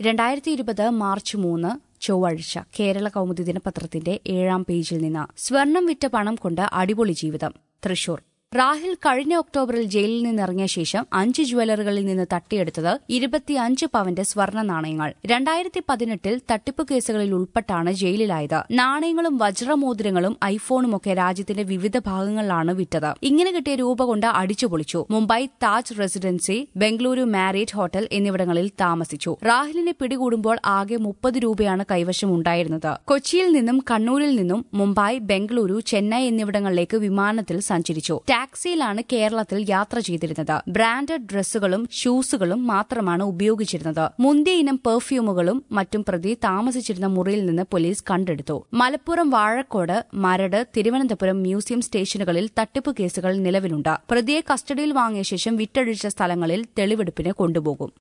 രണ്ടായിരത്തി ഇരുപത് മാർച്ച് മൂന്ന് ചൊവ്വാഴ്ച കേരള കൗമുദി ദിനപത്രത്തിന്റെ ഏഴാം പേജിൽ നിന്ന് സ്വർണം വിറ്റ പണം കൊണ്ട് അടിപൊളി ജീവിതം തൃശൂർ റാഹിൽ കഴിഞ്ഞ ഒക്ടോബറിൽ ജയിലിൽ നിന്നിറങ്ങിയ ശേഷം അഞ്ച് ജുവലറികളിൽ നിന്ന് തട്ടിയെടുത്തത് ഇരുപത്തിയഞ്ച് പവന്റെ സ്വർണ്ണ നാണയങ്ങൾ രണ്ടായിരത്തി പതിനെട്ടിൽ തട്ടിപ്പ് കേസുകളിൽ ഉൾപ്പെട്ടാണ് ജയിലിലായത് നാണയങ്ങളും വജ്രമോതിരങ്ങളും ഐഫോണുമൊക്കെ രാജ്യത്തിന്റെ വിവിധ ഭാഗങ്ങളിലാണ് വിറ്റത് ഇങ്ങനെ കിട്ടിയ രൂപ കൊണ്ട് അടിച്ചുപൊളിച്ചു Mumbai Taj Residency Bengaluru Marriott hotel എന്നിവിടങ്ങളിൽ താമസിച്ചു റാഹിലിനെ പിടികൂടുമ്പോൾ ആകെ മുപ്പത് രൂപയാണ് കൈവശം ഉണ്ടായിരുന്നത് കൊച്ചിയിൽ നിന്നും കണ്ണൂരിൽ നിന്നും മുംബൈ ബംഗളൂരു ചെന്നൈ എന്നിവിടങ്ങളിലേക്ക് വിമാനത്തിൽ സഞ്ചരിച്ചു ടാക്സിയിലാണ് കേരളത്തിൽ യാത്ര ചെയ്തിരുന്നത് ബ്രാൻഡഡ് ഡ്രസ്സുകളും ഷൂസുകളും മാത്രമാണ് ഉപയോഗിച്ചിരുന്നത് മുന്തിയ ഇനം പെർഫ്യൂമുകളും മറ്റും പ്രതി താമസിച്ചിരുന്ന മുറിയിൽ നിന്ന് പോലീസ് കണ്ടെടുത്തു മലപ്പുറം വാഴക്കോട് മരട് തിരുവനന്തപുരം മ്യൂസിയം സ്റ്റേഷനുകളിൽ തട്ടിപ്പ് കേസുകൾ നിലവിലുണ്ട് പ്രതിയെ കസ്റ്റഡിയിൽ വാങ്ങിയ ശേഷം വിറ്റഴിച്ച സ്ഥലങ്ങളിൽ തെളിവെടുപ്പിന് കൊണ്ടുപോകും